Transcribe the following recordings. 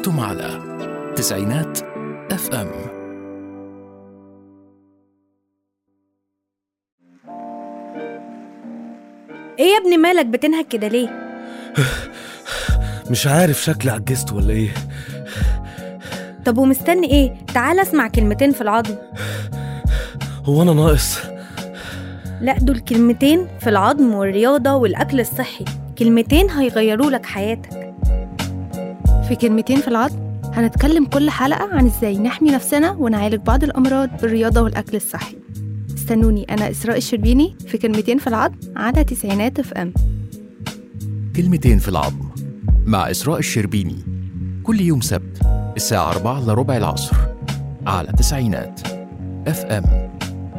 أنتم على تسعينات اف ام ايه يا ابني مالك بتنهك كده ليه مش عارف شكلي عجزت ولا ايه طب ومستني ايه تعال اسمع كلمتين في العظم هو انا ناقص لا دول كلمتين في العظم والرياضة والأكل الصحي كلمتين هيغيروا لك حياتك في كلمتين في العظم هنتكلم كل حلقة عن ازاي نحمي نفسنا ونعالج بعض الأمراض بالرياضة والأكل الصحي استنوني أنا إسراء الشربيني في كلمتين في العظم على تسعينات اف ام كلمتين في العظم مع إسراء الشربيني كل يوم سبت الساعة 4 إلا ربع العصر على تسعينات اف ام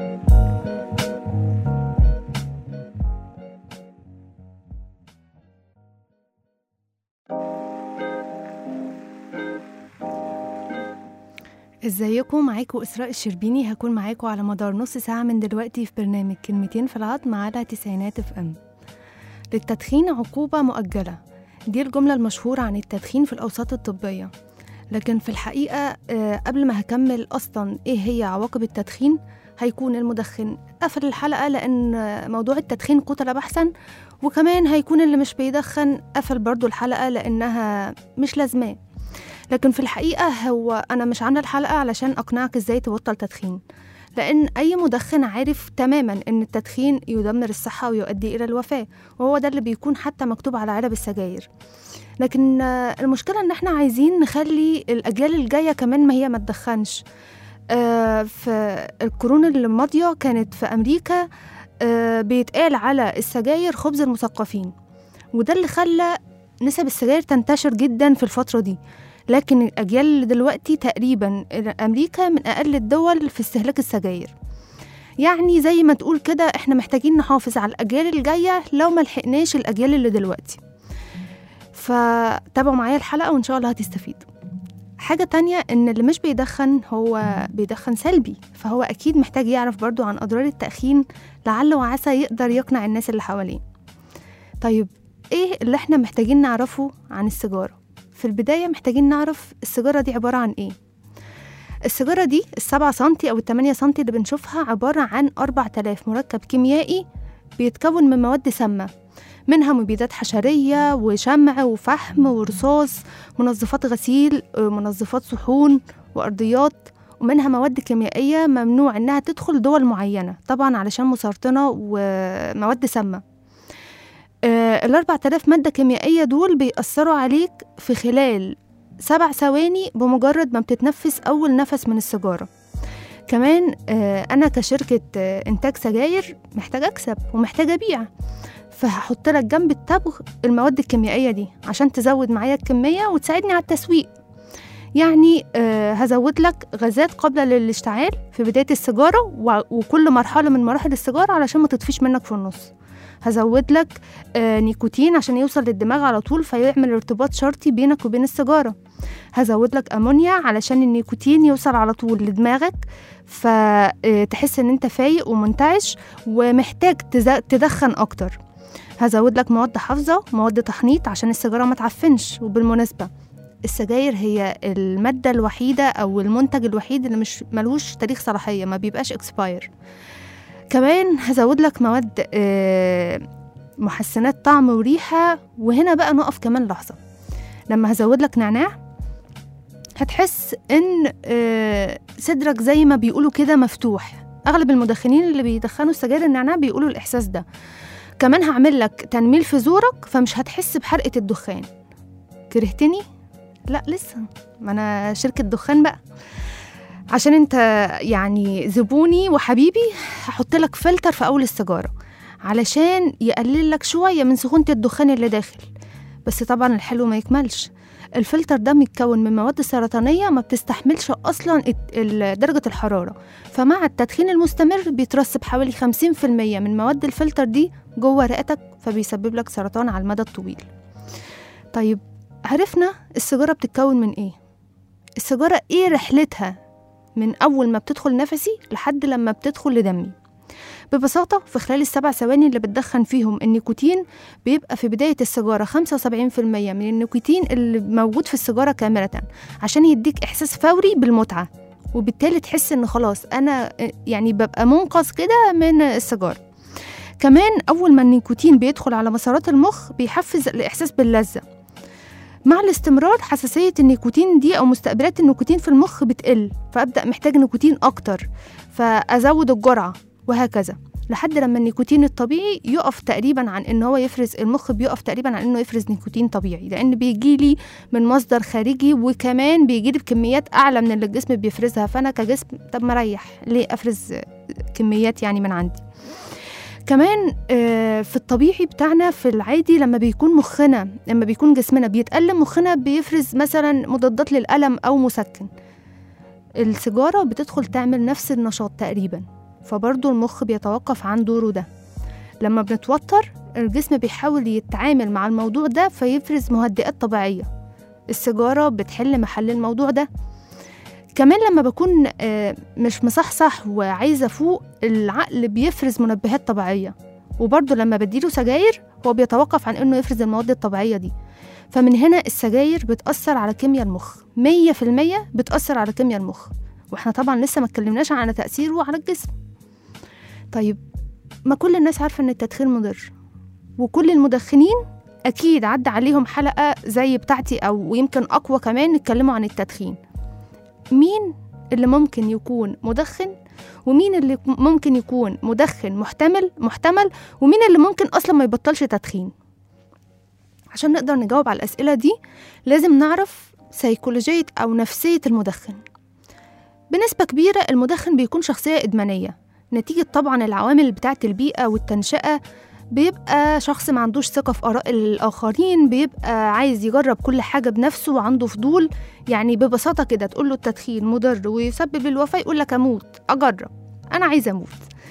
ازيكم معاكم إسراء الشربيني هكون معاكم على مدار نص ساعة من دلوقتي في برنامج كلمتين في العظم على تسعينات اف ام للتدخين عقوبة مؤجلة دي الجملة المشهورة عن التدخين في الأوساط الطبية لكن في الحقيقة آه، قبل ما هكمل أصلا إيه هي عواقب التدخين هيكون المدخن قفل الحلقة لأن آه، موضوع التدخين قتل بحثا وكمان هيكون اللي مش بيدخن قفل برضو الحلقة لأنها مش لازماه لكن في الحقيقة هو أنا مش عاملة الحلقة علشان أقنعك إزاي تبطل تدخين لأن أي مدخن عارف تماما إن التدخين يدمر الصحة ويؤدي إلى الوفاة وهو ده اللي بيكون حتى مكتوب على علب السجاير لكن آه، المشكلة إن إحنا عايزين نخلي الأجيال الجاية كمان ما هي ما تدخنش آه، في القرون اللي ماضية كانت في أمريكا آه، بيتقال على السجاير خبز المثقفين وده اللي خلى نسب السجاير تنتشر جدا في الفترة دي لكن الأجيال اللي دلوقتي تقريبا أمريكا من أقل الدول في استهلاك السجاير يعني زي ما تقول كده احنا محتاجين نحافظ على الأجيال الجاية لو ما لحقناش الأجيال اللي دلوقتي فتابعوا معايا الحلقة وإن شاء الله هتستفيدوا حاجة تانية إن اللي مش بيدخن هو بيدخن سلبي فهو أكيد محتاج يعرف برضو عن أضرار التأخين لعل وعسى يقدر يقنع الناس اللي حواليه طيب إيه اللي إحنا محتاجين نعرفه عن السيجارة؟ في البداية محتاجين نعرف السيجارة دي عبارة عن إيه السيجارة دي السبعة سنتي أو التمانية سنتي اللي بنشوفها عبارة عن أربع تلاف مركب كيميائي بيتكون من مواد سامة منها مبيدات حشرية وشمع وفحم ورصاص منظفات غسيل منظفات صحون وأرضيات ومنها مواد كيميائية ممنوع إنها تدخل دول معينة طبعا علشان مسرطنة ومواد سامة آه، الأربع تلاف مادة كيميائية دول بيأثروا عليك في خلال سبع ثواني بمجرد ما بتتنفس أول نفس من السيجارة كمان آه، أنا كشركة آه، إنتاج سجاير محتاجة أكسب ومحتاجة أبيع فهحط لك جنب التبغ المواد الكيميائية دي عشان تزود معايا الكمية وتساعدني على التسويق يعني آه هزود لك غازات قابلة للاشتعال في بداية السيجارة و- وكل مرحلة من مراحل السيجارة علشان ما تطفيش منك في النص هزود لك آه نيكوتين عشان يوصل للدماغ على طول فيعمل ارتباط شرطي بينك وبين السيجارة هزود لك أمونيا علشان النيكوتين يوصل على طول لدماغك فتحس ان انت فايق ومنتعش ومحتاج تز- تدخن اكتر هزود لك مواد حافظة مواد تحنيط عشان السيجارة ما تعفنش وبالمناسبة السجاير هي المادة الوحيدة أو المنتج الوحيد اللي مش ملوش تاريخ صلاحية ما بيبقاش اكسباير كمان هزود لك مواد آه، محسنات طعم وريحة وهنا بقى نقف كمان لحظة لما هزود لك نعناع هتحس ان آه، صدرك زي ما بيقولوا كده مفتوح اغلب المدخنين اللي بيدخنوا السجاير النعناع بيقولوا الاحساس ده كمان هعمل لك تنميل في زورك فمش هتحس بحرقة الدخان كرهتني؟ لا لسه ما انا شركة دخان بقى عشان انت يعني زبوني وحبيبي هحط لك فلتر في اول السيجارة علشان يقلل لك شوية من سخونة الدخان اللي داخل بس طبعا الحلو ما يكملش الفلتر ده متكون من مواد سرطانية ما بتستحملش أصلا الت- ال- درجة الحرارة فمع التدخين المستمر بيترسب حوالي 50% من مواد الفلتر دي جوه رئتك فبيسبب لك سرطان على المدى الطويل طيب عرفنا السيجارة بتتكون من ايه السيجارة ايه رحلتها من أول ما بتدخل نفسي لحد لما بتدخل لدمي ببساطة في خلال السبع ثواني اللي بتدخن فيهم النيكوتين بيبقى في بداية السيجارة 75% من النيكوتين اللي موجود في السيجارة كاملة عشان يديك إحساس فوري بالمتعة وبالتالي تحس إن خلاص أنا يعني ببقى منقذ كده من السيجارة كمان أول ما النيكوتين بيدخل على مسارات المخ بيحفز الإحساس باللذة مع الاستمرار حساسية النيكوتين دي أو مستقبلات النيكوتين في المخ بتقل فأبدأ محتاج نيكوتين أكتر فأزود الجرعة وهكذا لحد لما النيكوتين الطبيعي يقف تقريبا عن ان هو يفرز المخ بيقف تقريبا عن انه يفرز نيكوتين طبيعي لان بيجي لي من مصدر خارجي وكمان بيجي لي بكميات اعلى من اللي الجسم بيفرزها فانا كجسم طب ما اريح ليه افرز كميات يعني من عندي كمان آه، في الطبيعي بتاعنا في العادي لما بيكون مخنا لما بيكون جسمنا بيتألم مخنا بيفرز مثلا مضادات للألم أو مسكن السيجارة بتدخل تعمل نفس النشاط تقريبا فبرضه المخ بيتوقف عن دوره ده لما بنتوتر الجسم بيحاول يتعامل مع الموضوع ده فيفرز مهدئات طبيعية السيجارة بتحل محل الموضوع ده كمان لما بكون آه، مش مصحصح وعايزة أفوق العقل بيفرز منبهات طبيعية وبرضه لما بديله سجاير هو بيتوقف عن إنه يفرز المواد الطبيعية دي فمن هنا السجاير بتأثر على كيمياء المخ مية في المية بتأثر على كيمياء المخ واحنا طبعا لسه ما اتكلمناش عن تأثيره على الجسم طيب ما كل الناس عارفة إن التدخين مضر وكل المدخنين أكيد عدى عليهم حلقة زي بتاعتي أو يمكن أقوى كمان اتكلموا عن التدخين مين اللي ممكن يكون مدخن ومين اللي ممكن يكون مدخن محتمل محتمل ومين اللي ممكن أصلا ما يبطلش تدخين عشان نقدر نجاوب على الأسئلة دي لازم نعرف سيكولوجية أو نفسية المدخن بنسبة كبيرة المدخن بيكون شخصية إدمانية نتيجة طبعا العوامل بتاعة البيئة والتنشئة بيبقى شخص ما عندوش ثقة في آراء الآخرين بيبقى عايز يجرب كل حاجة بنفسه وعنده فضول يعني ببساطة كده تقول له التدخين مضر ويسبب الوفاة يقول لك أموت أجرب أنا عايز أموت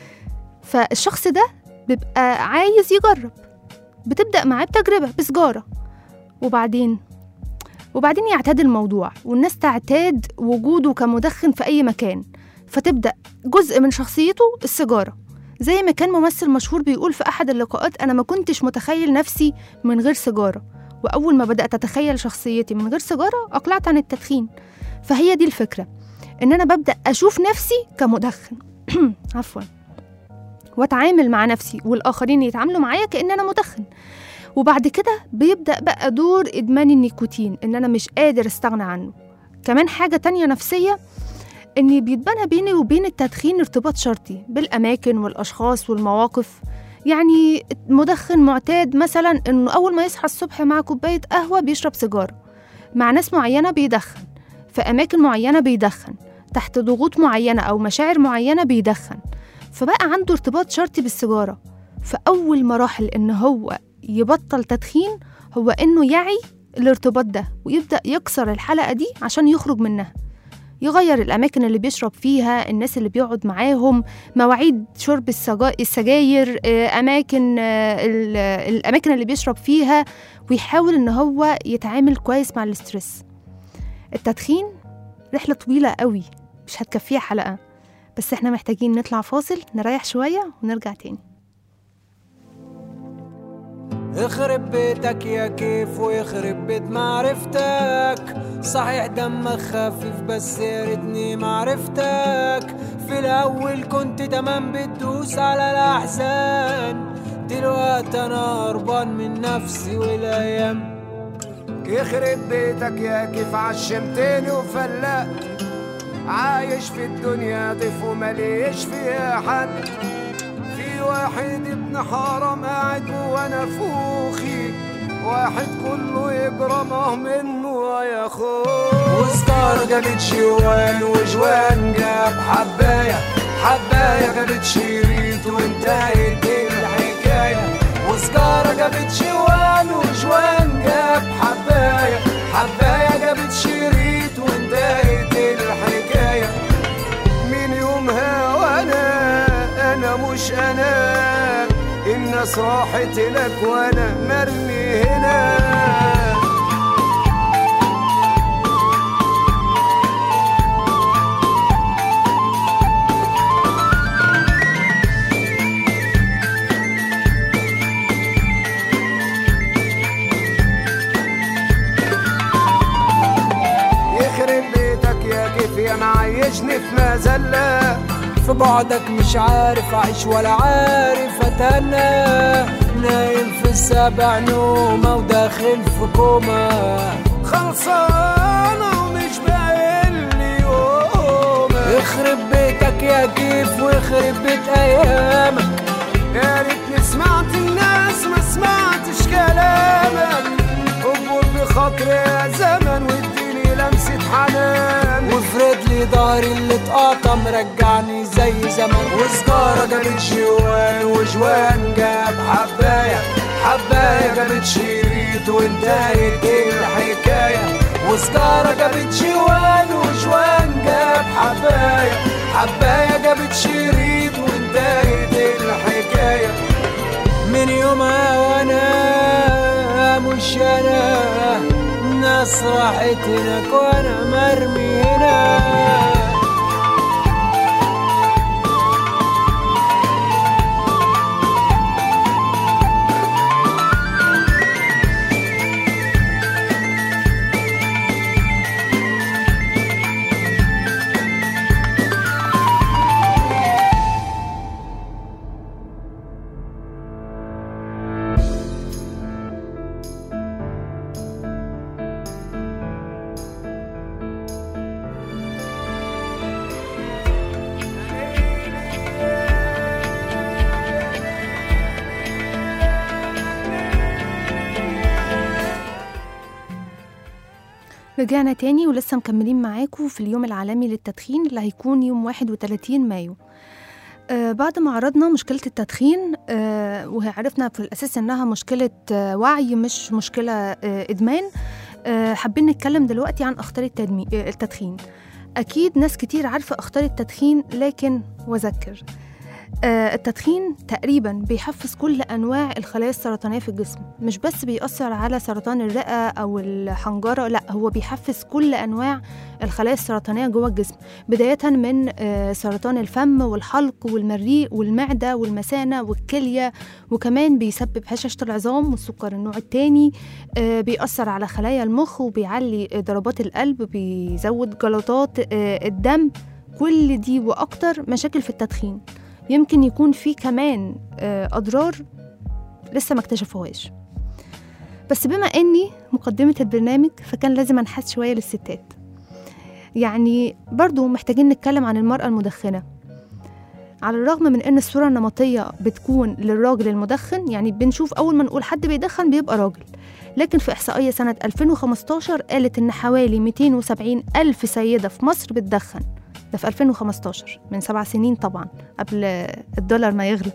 فالشخص ده بيبقى عايز يجرب بتبدأ معاه بتجربة بسجارة وبعدين وبعدين يعتاد الموضوع والناس تعتاد وجوده كمدخن في أي مكان فتبدأ جزء من شخصيته السيجارة زي ما كان ممثل مشهور بيقول في أحد اللقاءات أنا ما كنتش متخيل نفسي من غير سيجارة وأول ما بدأت أتخيل شخصيتي من غير سيجارة أقلعت عن التدخين فهي دي الفكرة إن أنا ببدأ أشوف نفسي كمدخن عفوا وأتعامل مع نفسي والآخرين يتعاملوا معايا كأن أنا مدخن وبعد كده بيبدأ بقى دور إدمان النيكوتين إن أنا مش قادر أستغنى عنه كمان حاجة تانية نفسية إن بيتبنى بيني وبين التدخين ارتباط شرطي بالأماكن والأشخاص والمواقف يعني مدخن معتاد مثلا إنه أول ما يصحى الصبح مع كوباية قهوة بيشرب سيجارة مع ناس معينة بيدخن في أماكن معينة بيدخن تحت ضغوط معينة أو مشاعر معينة بيدخن فبقى عنده ارتباط شرطي بالسيجارة فأول مراحل إن هو يبطل تدخين هو إنه يعي الارتباط ده ويبدأ يكسر الحلقة دي عشان يخرج منها يغير الأماكن اللي بيشرب فيها الناس اللي بيقعد معاهم مواعيد شرب السجا- السجاير آه، أماكن آه، ال- الأماكن اللي بيشرب فيها ويحاول إن هو يتعامل كويس مع الاسترس التدخين رحلة طويلة قوي مش هتكفيها حلقة بس احنا محتاجين نطلع فاصل نريح شوية ونرجع تاني يخرب بيتك يا كيف ويخرب بيت معرفتك صحيح دمك خفيف بس يا ريتني معرفتك في الاول كنت تمام بتدوس على الاحزان دلوقتي انا هربان من نفسي والايام يخرب بيتك يا كيف عشمتني وفلقت عايش في الدنيا ضيف ومليش فيها حد في واحد ابن حرام قاعد جوا نفوخي واحد كله يجرمه منه يا اخوه وسكار جابت شوان وجوان جاب حباية حباية جابت شريط وانتهت الحكاية وسكارة جابت شوان وجوان جاب حباية حباية جابت شريط وانتهت الحكاية من يومها وانا انا مش انا الناس راحت لك وانا مرمي هنا فيها معيشني في مذلة في بعدك مش عارف اعيش ولا عارف اتهنى نايم في السبع نومة وداخل في كوما خلصانة ومش باقي يوم يخرب بيتك يا كيف ويخرب بيت ايامك يا ريتني سمعت الناس ما سمعتش كلامك اكبر بخاطري يا زمن واديني لمسة حنان وافرد لي ظهري اللي اتقطع مرجعني زي زمان وسجارة جابت جوان وجوان جاب حباية حباية جابت شريط وانتهت الحكاية وسجارة جابت جوان وجوان جاب حباية حباية جابت شريط وانتهت الحكاية من يومها وانا مش انا الناس راحت هناك وانا مرمي هنا رجعنا تاني ولسه مكملين معاكم في اليوم العالمي للتدخين اللي هيكون يوم 31 مايو آه بعد ما عرضنا مشكلة التدخين آه وعرفنا في الأساس إنها مشكلة آه وعي مش مشكلة آه إدمان آه حابين نتكلم دلوقتي عن أخطار التدمي... آه التدخين أكيد ناس كتير عارفة أخطار التدخين لكن وذكر آه، التدخين تقريبا بيحفز كل انواع الخلايا السرطانيه في الجسم مش بس بيأثر على سرطان الرئه او الحنجره لا هو بيحفز كل انواع الخلايا السرطانيه جوه الجسم بدايه من آه، سرطان الفم والحلق والمريء والمعده والمثانه والكليه وكمان بيسبب هشاشه العظام والسكر النوع الثاني بيأثر على خلايا المخ وبيعلي آه، ضربات القلب بيزود جلطات آه، الدم كل دي واكتر مشاكل في التدخين يمكن يكون في كمان آه، أضرار لسه ما اكتشفوهاش بس بما إني مقدمة البرنامج فكان لازم أنحاز شوية للستات يعني برضو محتاجين نتكلم عن المرأة المدخنة على الرغم من ان الصورة النمطية بتكون للراجل المدخن يعني بنشوف اول ما نقول حد بيدخن بيبقى راجل لكن في إحصائية سنة 2015 قالت إن حوالي 270 ألف سيدة في مصر بتدخن ده في 2015 من سبع سنين طبعا قبل الدولار ما يغلى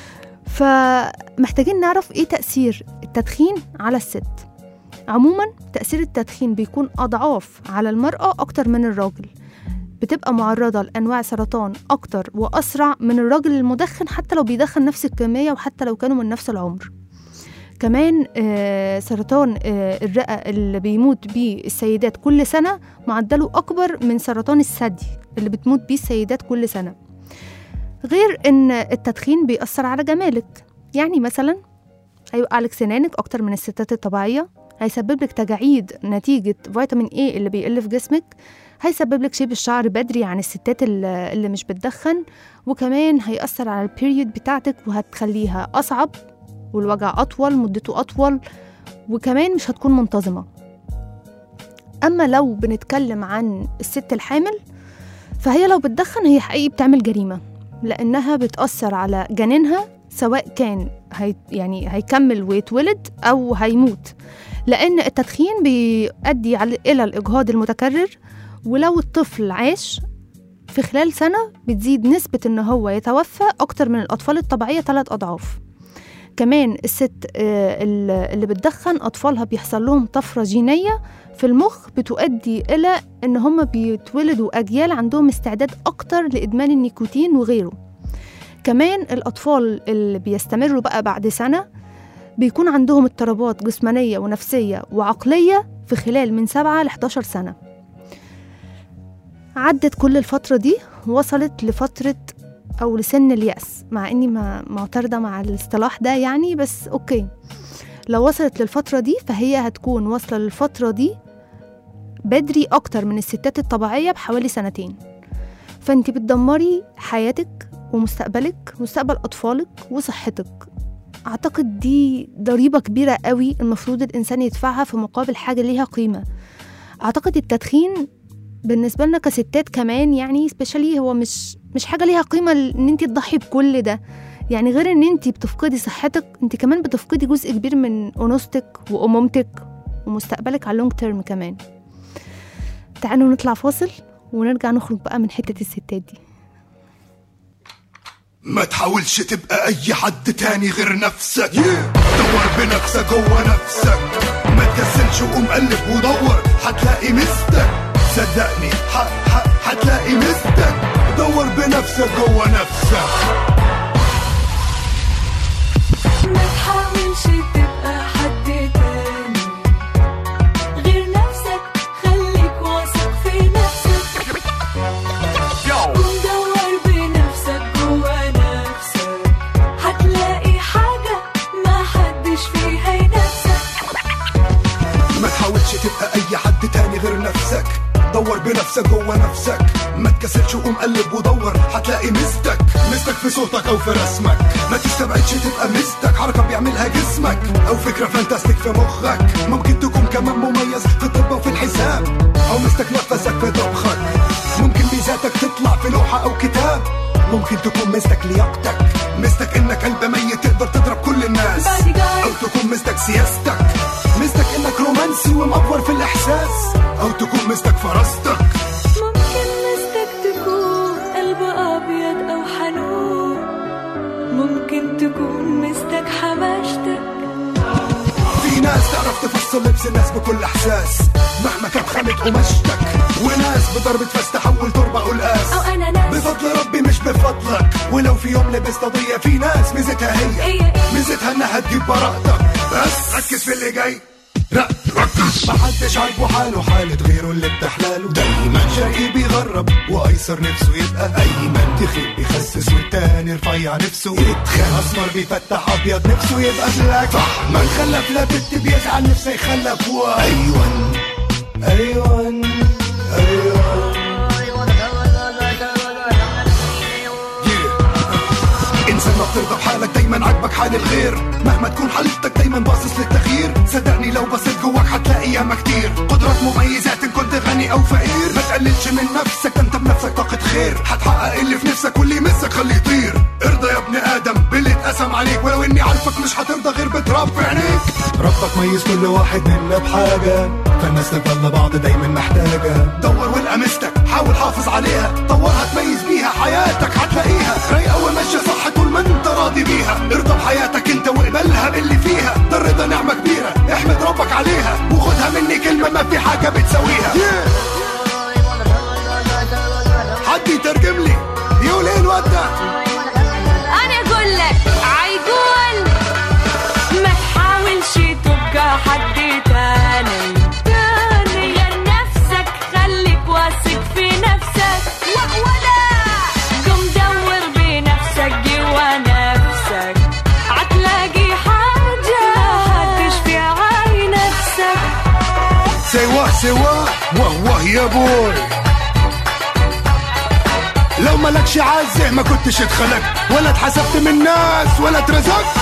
فمحتاجين نعرف ايه تأثير التدخين على الست عموما تأثير التدخين بيكون أضعاف على المرأة أكتر من الراجل بتبقى معرضة لأنواع سرطان أكتر وأسرع من الراجل المدخن حتى لو بيدخن نفس الكمية وحتى لو كانوا من نفس العمر كمان آه، سرطان آه، الرئة اللي بيموت بيه السيدات كل سنة معدله أكبر من سرطان الثدي اللي بتموت بيه السيدات كل سنة غير إن التدخين بيأثر على جمالك يعني مثلا هيوقع لك سنانك أكتر من الستات الطبيعية هيسبب لك تجاعيد نتيجة فيتامين A اللي بيقل في جسمك هيسبب لك شيب الشعر بدري عن الستات اللي اللي مش بتدخن وكمان هيأثر على البيريود بتاعتك وهتخليها أصعب والوجع أطول مدته أطول وكمان مش هتكون منتظمة أما لو بنتكلم عن الست الحامل فهي لو بتدخن هي حقيقي بتعمل جريمة لأنها بتأثر على جنينها سواء كان هي يعني هيكمل ويتولد أو هيموت لأن التدخين بيؤدي على- إلى الإجهاض المتكرر ولو الطفل عاش في خلال سنة بتزيد نسبة إن هو يتوفى أكتر من الأطفال الطبيعية ثلاث أضعاف كمان الست آه، ال- اللي بتدخن أطفالها بيحصل لهم طفرة جينية في المخ بتؤدي إلى إن هم بيتولدوا أجيال عندهم استعداد أكتر لإدمان النيكوتين وغيره كمان الأطفال اللي بيستمروا بقى بعد سنة بيكون عندهم اضطرابات جسمانية ونفسية وعقلية في خلال من 7 ل 11 سنة عدت كل الفترة دي وصلت لفترة أو لسن اليأس مع إني ما معترضة مع الاصطلاح ده يعني بس أوكي لو وصلت للفترة دي فهي هتكون واصلة للفترة دي بدري أكتر من الستات الطبيعية بحوالي سنتين فأنت بتدمري حياتك ومستقبلك ومستقبل أطفالك وصحتك أعتقد دي ضريبة كبيرة قوي المفروض الإنسان يدفعها في مقابل حاجة ليها قيمة أعتقد التدخين بالنسبة لنا كستات كمان يعني سبيشالي هو مش مش حاجة ليها قيمة إن أنت تضحي بكل ده يعني غير إن أنت بتفقدي صحتك أنت كمان بتفقدي جزء كبير من أنوثتك وأمومتك ومستقبلك على اللونج تيرم كمان تعالوا نطلع فاصل ونرجع نخرج بقى من حتة الستات دي ما تحاولش تبقى اي حد تاني غير نفسك دور بنفسك جوه نفسك ما تكسلش وقوم قلب ودور هتلاقي مستك صدقني ح- ح- هتلاقي مستك دور بنفسك جوه نفسك ما تحاولش تبقى حد تاني غير نفسك خليك واثق في نفسك قوم دور بنفسك جوا نفسك هتلاقي حاجة ما حدش فيها ينافسك ما تحاولش تبقى اي حد تاني غير نفسك دور بنفسك جوه نفسك ما تكسلش وقوم قلب ودور هتلاقي مستك مستك في صوتك او في رسمك ما تستبعدش تبقى مستك حركه بيعملها جسمك او فكره فانتاستيك في مخك ممكن تكون كمان مميز في الطب وفي الحساب او مستك نفسك في طبخك ممكن ميزاتك تطلع في لوحه او كتاب ممكن تكون مستك لياقتك مستك انك قلب ميت تقدر تضرب كل الناس Bodyguard. او تكون مستك سياستك مستك انك رومانسي ومأفور في الاحساس او تكون مستك فراستك ممكن مستك تكون قلب أبيض أو حنون ممكن تكون مستك حماشتك في ناس تعرف تفصل لبس الناس بكل احساس مهما كانت خامة قماشتك وناس بضربة فاس تحول تربة قلقاس أو أنا ناس بفضل ربي مش بفضلك ولو في يوم لبست قضية في ناس ميزتها هي هي إيه؟ ميزتها انها تجيب براءتك بس ركز في اللي جاي لا ركز محدش عاجبه حاله حالة غيره اللي بتحلاله دايما شقي بيغرب وايسر نفسه يبقى ايمن تخيب بيخسس والتاني رفيع نفسه يتخان اسمر بيفتح ابيض نفسه يبقى بلاك صح من خلف لا بنت بيزعل نفسه يخلف و ايوان ايوان ايوان Yeah. انسان ما بترضى بحالك دايما عاجبك حال الغير مهما تكون حالتك دايما باصص للتغيير صدقني لو بصيت جواك هتلاقي ياما كتير قدرات مميزات ان كنت غني او فقير ما تقللش من نفسك ده انت بنفسك طاقة خير هتحقق اللي في نفسك واللي يمسك خليه يطير ارضى يا ابن ادم باللي اتقسم عليك ولو اني عارفك مش هترضى غير بتراب في عينيك ربك ميز كل واحد منا بحاجة فالناس تفضل بعض دايما محتاجة دور والقى مستك حاول حافظ عليها طورها تميز بيها حياتك هتلاقيها رايقة وماشية صح طول ما انت راضي بيها ارضى بحياتك انت واقبلها باللي فيها ده الرضا نعمة كبيرة احمد ربك عليها وخدها مني كلمة ما في حاجة بتساويها حد يترجم لي يقول ايه الواد ده أنا أقول لك عيقول ما تحاولش تبقى حد تاني تاني غير نفسك خليك واثق في نفسك ولا قم دور بنفسك جوا نفسك هتلاقي حاجة هتشفي عاي نفسك سوا سوا واه واه يا بوي لو مالكش عزه ما كنتش اتخلقت ولا اتحسبت من الناس ولا اترزقت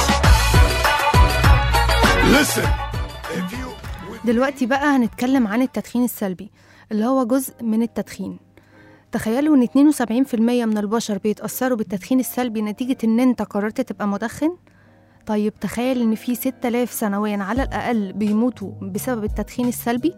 Listen if you دلوقتي بقى هنتكلم عن التدخين السلبي اللي هو جزء من التدخين تخيلوا ان 72% من البشر بيتأثروا بالتدخين السلبي نتيجة ان انت قررت تبقى مدخن طيب تخيل ان في 6000 سنويا على الأقل بيموتوا بسبب التدخين السلبي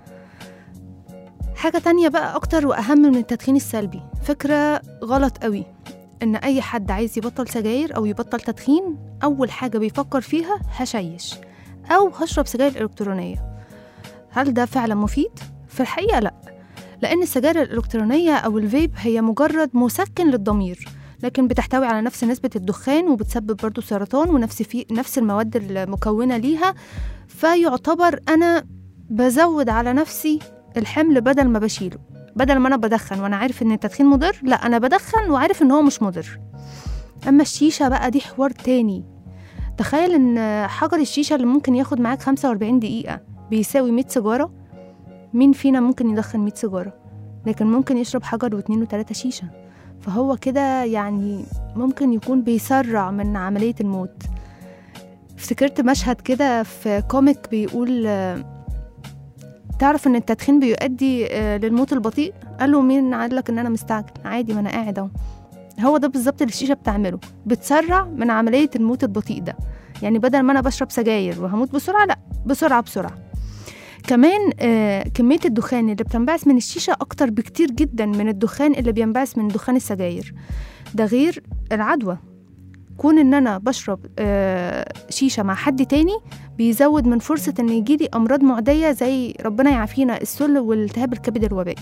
حاجة تانية بقى أكتر وأهم من التدخين السلبي فكرة غلط قوي إن أي حد عايز يبطل سجاير أو يبطل تدخين أول حاجة بيفكر فيها هشيش أو هشرب سجاير إلكترونية هل ده فعلا مفيد؟ في الحقيقة لأ لأن السجاير الإلكترونية أو الفيب هي مجرد مسكن للضمير لكن بتحتوي على نفس نسبة الدخان وبتسبب برضو سرطان ونفس في نفس المواد المكونة ليها فيعتبر أنا بزود على نفسي الحمل بدل ما بشيله بدل ما أنا بدخن وأنا عارف إن التدخين مضر لا أنا بدخن وعارف إن هو مش مضر أما الشيشة بقى دي حوار تاني تخيل إن حجر الشيشة اللي ممكن ياخد معاك 45 دقيقة بيساوي 100 سيجارة مين فينا ممكن يدخن 100 سيجارة لكن ممكن يشرب حجر واتنين وتلاتة شيشة فهو كده يعني ممكن يكون بيسرع من عملية الموت افتكرت مشهد كده في كوميك بيقول آه، تعرف ان التدخين بيؤدي آه، للموت البطيء قال له مين قال لك ان انا مستعجل عادي ما انا قاعد اهو هو ده بالظبط اللي الشيشه بتعمله بتسرع من عمليه الموت البطيء ده يعني بدل ما انا بشرب سجاير وهموت بسرعه لا بسرعه بسرعه كمان آه كمية الدخان اللي بتنبعث من الشيشة أكتر بكتير جدا من الدخان اللي بينبعث من دخان السجاير ده غير العدوى كون إن أنا بشرب آه شيشة مع حد تاني بيزود من فرصة إن يجيلي أمراض معدية زي ربنا يعافينا السل والالتهاب الكبد الوبائي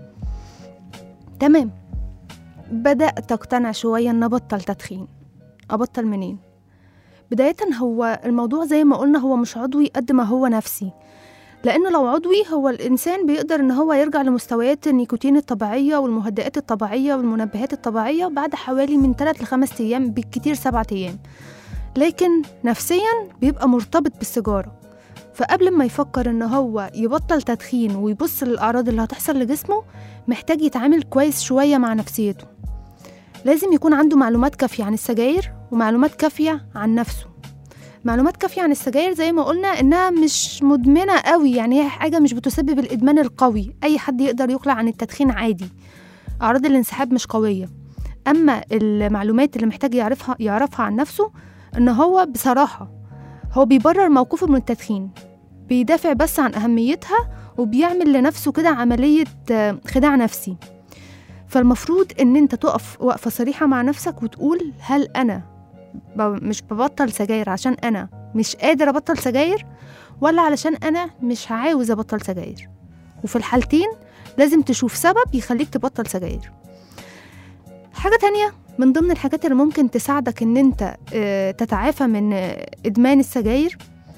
تمام بدأت أقتنع شوية إن أبطل تدخين أبطل منين؟ بداية هو الموضوع زي ما قلنا هو مش عضوي قد ما هو نفسي لأنه لو عضوي هو الإنسان بيقدر إن هو يرجع لمستويات النيكوتين الطبيعية والمهدئات الطبيعية والمنبهات الطبيعية بعد حوالي من 3 ل 5 أيام بالكتير 7 أيام لكن نفسيا بيبقى مرتبط بالسيجارة فقبل ما يفكر إن هو يبطل تدخين ويبص للأعراض اللي هتحصل لجسمه محتاج يتعامل كويس شوية مع نفسيته لازم يكون عنده معلومات كافية عن السجاير ومعلومات كافية عن نفسه معلومات كافية عن السجاير زي ما قلنا إنها مش مدمنة قوي يعني هي حاجة مش بتسبب الإدمان القوي أي حد يقدر يقلع عن التدخين عادي أعراض الانسحاب مش قوية أما المعلومات اللي محتاج يعرفها يعرفها عن نفسه إن هو بصراحة هو بيبرر موقفه من التدخين بيدافع بس عن أهميتها وبيعمل لنفسه كده عملية آه، خداع نفسي فالمفروض إن أنت تقف وقفة صريحة مع نفسك وتقول هل أنا ب- مش ببطل سجاير عشان انا مش قادر ابطل سجاير ولا علشان انا مش عاوز ابطل سجاير وفي الحالتين لازم تشوف سبب يخليك تبطل سجاير حاجة تانية من ضمن الحاجات اللي ممكن تساعدك ان انت آه، تتعافى من آه، ادمان السجاير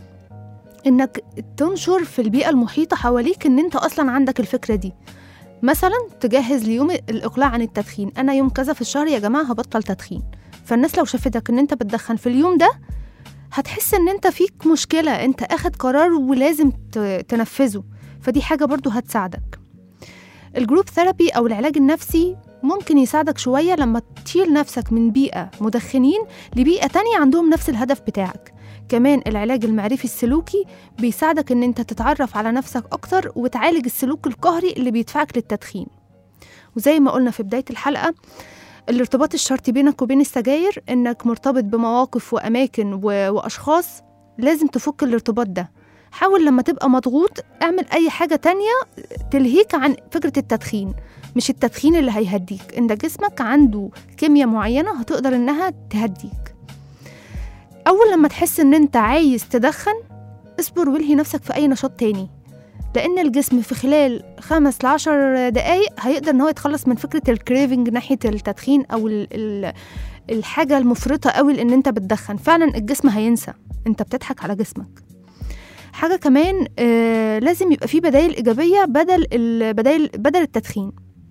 انك تنشر في البيئة المحيطة حواليك ان انت اصلا عندك الفكرة دي مثلا تجهز ليوم الاقلاع عن التدخين انا يوم كذا في الشهر يا جماعة هبطل تدخين فالناس لو شافتك ان انت بتدخن في اليوم ده هتحس ان انت فيك مشكلة انت اخد قرار ولازم ت- تنفذه فدي حاجة برضو هتساعدك الجروب ثيرابي او العلاج النفسي ممكن يساعدك شوية لما تشيل نفسك من بيئة مدخنين لبيئة تانية عندهم نفس الهدف بتاعك كمان العلاج المعرفي السلوكي بيساعدك ان انت تتعرف على نفسك اكتر وتعالج السلوك القهري اللي بيدفعك للتدخين وزي ما قلنا في بداية الحلقة الارتباط الشرطي بينك وبين السجاير انك مرتبط بمواقف واماكن و... واشخاص لازم تفك الارتباط ده حاول لما تبقى مضغوط اعمل اي حاجة تانية تلهيك عن فكرة التدخين مش التدخين اللي هيهديك انت جسمك عنده كيمياء معينة هتقدر انها تهديك اول لما تحس ان انت عايز تدخن اصبر والهي نفسك في اي نشاط تاني لان الجسم في خلال خمس لعشر دقايق هيقدر ان هو يتخلص من فكره الكريفنج ناحيه التدخين او ال ال الحاجه المفرطه قوي لان انت بتدخن فعلا الجسم هينسى انت بتضحك على جسمك حاجه كمان آه لازم يبقى في بدائل ايجابيه بدل البدائل بدل التدخين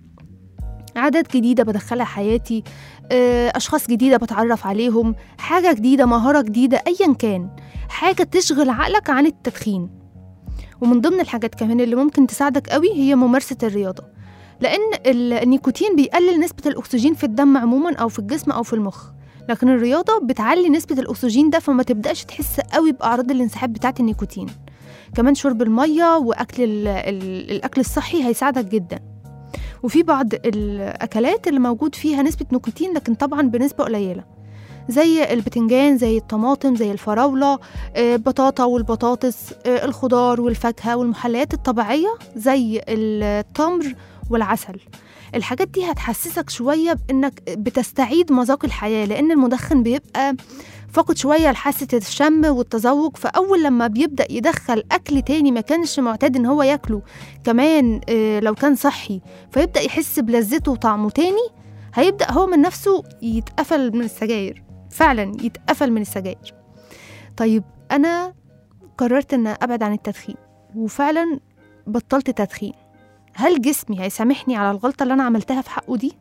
عادات جديدة بدخلها حياتي آه، أشخاص جديدة بتعرف عليهم حاجة جديدة مهارة جديدة أيا كان حاجة تشغل عقلك عن التدخين ومن ضمن الحاجات كمان اللي ممكن تساعدك قوي هي ممارسة الرياضة لأن ال- النيكوتين بيقلل نسبة الأكسجين في الدم عموما أو في الجسم أو في المخ لكن الرياضة بتعلي نسبة الأكسجين ده فما تبدأش تحس قوي بأعراض الانسحاب بتاعة النيكوتين كمان شرب المية وأكل ال- ال- الأكل الصحي هيساعدك جدا وفي بعض الأكلات اللي موجود فيها نسبة نيكوتين لكن طبعا بنسبة قليلة زي البتنجان زي الطماطم زي الفراولة آه، البطاطا والبطاطس آه، الخضار والفاكهة والمحليات الطبيعية زي التمر والعسل الحاجات دي هتحسسك شوية بإنك بتستعيد مذاق الحياة لأن المدخن بيبقى فاقد شوية لحاسة الشم والتذوق فأول لما بيبدأ يدخل أكل تاني ما كانش معتاد إن هو ياكله كمان آه، لو كان صحي فيبدأ يحس بلذته وطعمه تاني هيبدأ هو من نفسه يتقفل من السجاير فعلا يتقفل من السجاير طيب أنا قررت إن أبعد عن التدخين وفعلا بطلت تدخين هل جسمي هيسامحني على الغلطة اللي أنا عملتها في حقه دي؟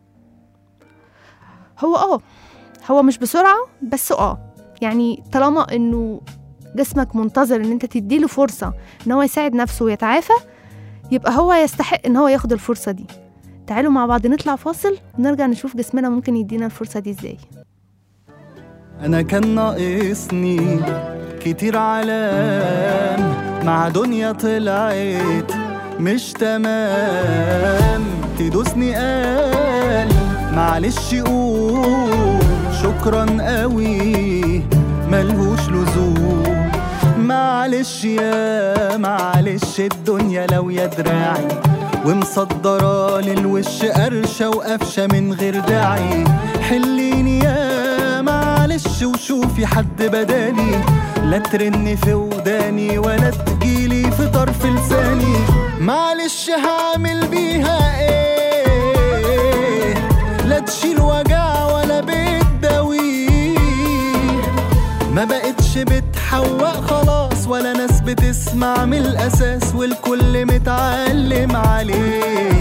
هو آه هو مش بسرعة بس آه يعني طالما إنه جسمك منتظر إن أنت تديله فرصة إن هو يساعد نفسه ويتعافى يبقى هو يستحق ان هو ياخد الفرصة دي تعالوا مع بعض نطلع فاصل ونرجع نشوف جسمنا ممكن يدينا الفرصة دي ازاي انا كان ناقصني كتير علام مع دنيا طلعت مش تمام تدوسني قال معلش قول شكرا قوي ملهوش لزوم معلش يا معلش الدنيا لو يا دراعي ومصدرة للوش قرشة وقفشة من غير داعي حليني يا معلش وشوفي حد بدالي لا ترن في وداني ولا تجيلي في طرف لساني معلش هعمل بيها ايه لا تشيل وجع ولا بتداويه ما بقتش بتحوق خلاص ولا ناس بتسمع من الاساس والكل متعلم عليه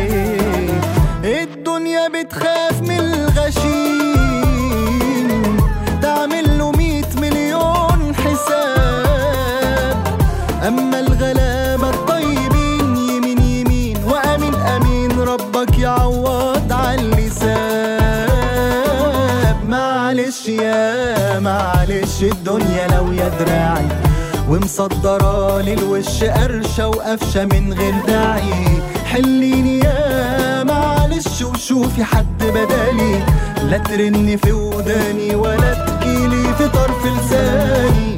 الدنيا بتخاف من الغشيم تعمل له مية مليون حساب اما الغلابة الطيبين يمين يمين وامين امين ربك يعوض على اللسان معلش يا معلش الدنيا لو يا دراعي ومصدرة للوش قرشة وقفشة من غير داعي حليني يا معلش وشوفي حد بدالي لا ترن في وداني ولا تجيلي في طرف لساني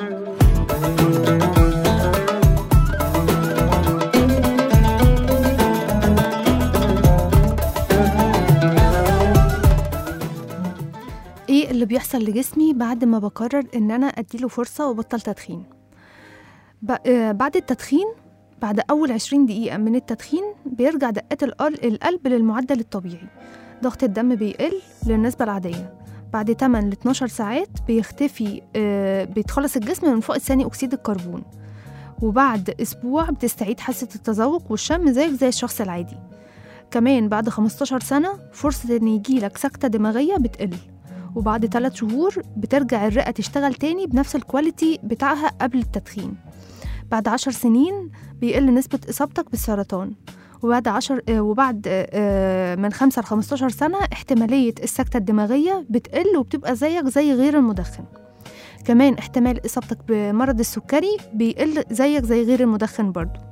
ايه اللي بيحصل لجسمي بعد ما بقرر ان انا اديله فرصة وبطل تدخين ب- آه، بعد التدخين بعد اول 20 دقيقة من التدخين بيرجع دقات القل- القلب للمعدل الطبيعي ضغط الدم بيقل للنسبة العادية بعد 8 ل 12 ساعات بيختفي آه، بيتخلص الجسم من فوق ثاني اكسيد الكربون وبعد اسبوع بتستعيد حاسة التذوق والشم زيك زي الشخص العادي كمان بعد 15 سنة فرصة ان يجيلك سكتة دماغية بتقل وبعد 3 شهور بترجع الرئة تشتغل تاني بنفس الكواليتي بتاعها قبل التدخين بعد 10 سنين بيقل نسبة إصابتك بالسرطان وبعد عشر آه، وبعد آه، آه، من 5 ل 15 سنة احتمالية السكتة الدماغية بتقل وبتبقى زيك زي غير المدخن كمان احتمال إصابتك بمرض السكري بيقل زيك زي غير المدخن برضو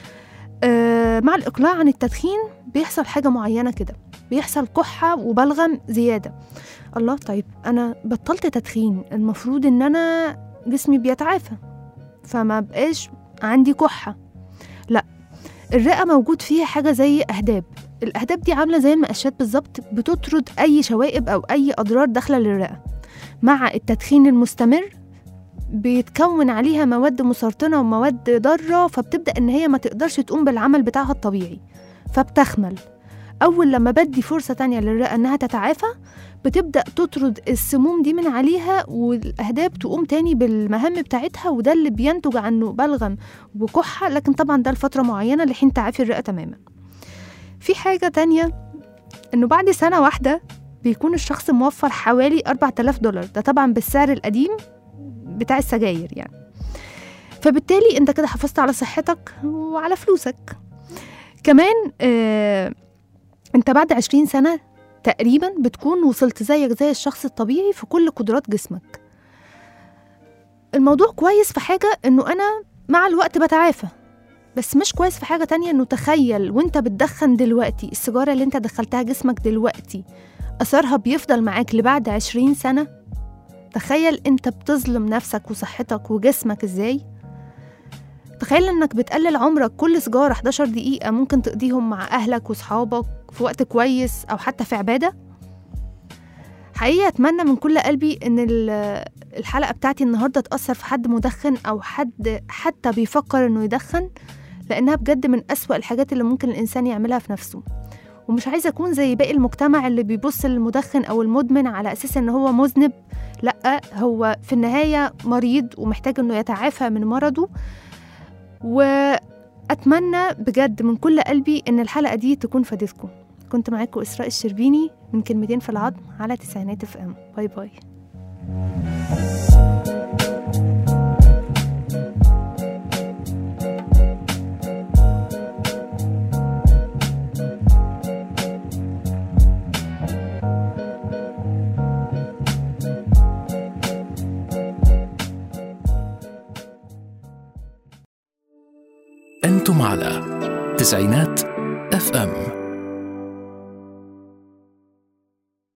آه، مع الإقلاع عن التدخين بيحصل حاجة معينة كده بيحصل كحة وبلغم زيادة الله طيب أنا بطلت تدخين المفروض إن أنا جسمي بيتعافى فما بقاش عندي كحة لا الرئة موجود فيها حاجة زي أهداب الأهداب دي عاملة زي المقشات بالظبط بتطرد أي شوائب أو أي أضرار داخلة للرئة مع التدخين المستمر بيتكون عليها مواد مسرطنة ومواد ضارة فبتبدأ إن هي ما تقدرش تقوم بالعمل بتاعها الطبيعي فبتخمل أول لما بدي فرصة تانية للرئة إنها تتعافى بتبدأ تطرد السموم دي من عليها والأهداب تقوم تاني بالمهام بتاعتها وده اللي بينتج عنه بلغم وكحة لكن طبعا ده لفترة معينة لحين تعافي الرئة تماما في حاجة تانية إنه بعد سنة واحدة بيكون الشخص موفر حوالي 4000 دولار ده طبعا بالسعر القديم بتاع السجاير يعني فبالتالي انت كده حافظت على صحتك وعلى فلوسك كمان آه انت بعد 20 سنة تقريبا بتكون وصلت زيك زي الشخص الطبيعي في كل قدرات جسمك الموضوع كويس في حاجة انه انا مع الوقت بتعافى بس مش كويس في حاجة تانية انه تخيل وانت بتدخن دلوقتي السيجارة اللي انت دخلتها جسمك دلوقتي أثرها بيفضل معاك لبعد 20 سنة تخيل انت بتظلم نفسك وصحتك وجسمك ازاي تخيل انك بتقلل عمرك كل سجارة 11 دقيقة ممكن تقضيهم مع أهلك وصحابك في وقت كويس أو حتى في عبادة حقيقة أتمنى من كل قلبي إن ال- الحلقة بتاعتي النهاردة تأثر في حد مدخن أو حد حتى بيفكر إنه يدخن لأنها بجد من أسوأ الحاجات اللي ممكن الإنسان يعملها في نفسه ومش عايزة أكون زي باقي المجتمع اللي بيبص للمدخن أو المدمن على أساس إن هو مذنب لأ هو في النهاية مريض ومحتاج إنه يتعافى من مرضه وأتمنى بجد من كل قلبي إن الحلقة دي تكون فادتكم كنت معاكم إسراء الشربيني من كلمتين في العظم على تسعينات اف ام باي باي أنتم على تسعينات اف ام